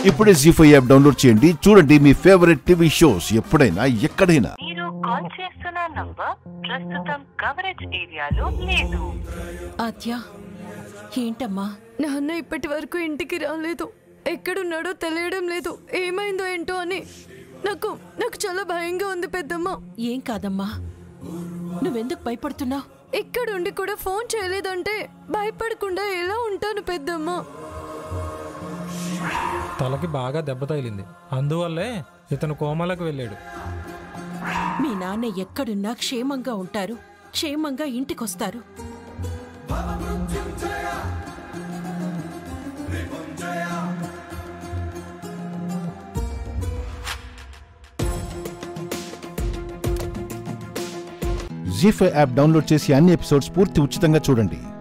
ఇప్పుడే G five app download చేయండి చూడండి మీ ఫేవరెట్ టీవీ షోస్ ఎప్పుడైనా ఎక్కడైనా మీరు కాల్ చేస్తున్న నంబర్ ప్రస్తుతం కవరేజ్ ఏరియాలో లేదు ఆద్య ఏంటమ్మా నాన్న ఇప్పటి వరకు ఇంటికి రాలేదు ఎక్కడున్నాడో తెలియడం లేదు ఏమైందో ఏంటో అని నాకు నాకు చాలా భయంగా ఉంది పెద్దమ్మ ఏం కాదమ్మా నువ్వెందుకు భయపడుతున్నావు ఇక్కడుండి కూడా ఫోన్ చేయలేదంటే భయపడకుండా ఎలా ఉంటాను పెద్దమ్మ తలకి బాగా దెబ్బ తగిలింది అందువల్లే ఇతను కోమలకు వెళ్ళాడు మీ నాన్న ఎక్కడున్నా క్షేమంగా ఉంటారు క్షేమంగా ఇంటికొస్తారు జీ ఫైవ్ యాప్ డౌన్లోడ్ చేసి అన్ని ఎపిసోడ్స్ పూర్తి ఉచితంగా చూడండి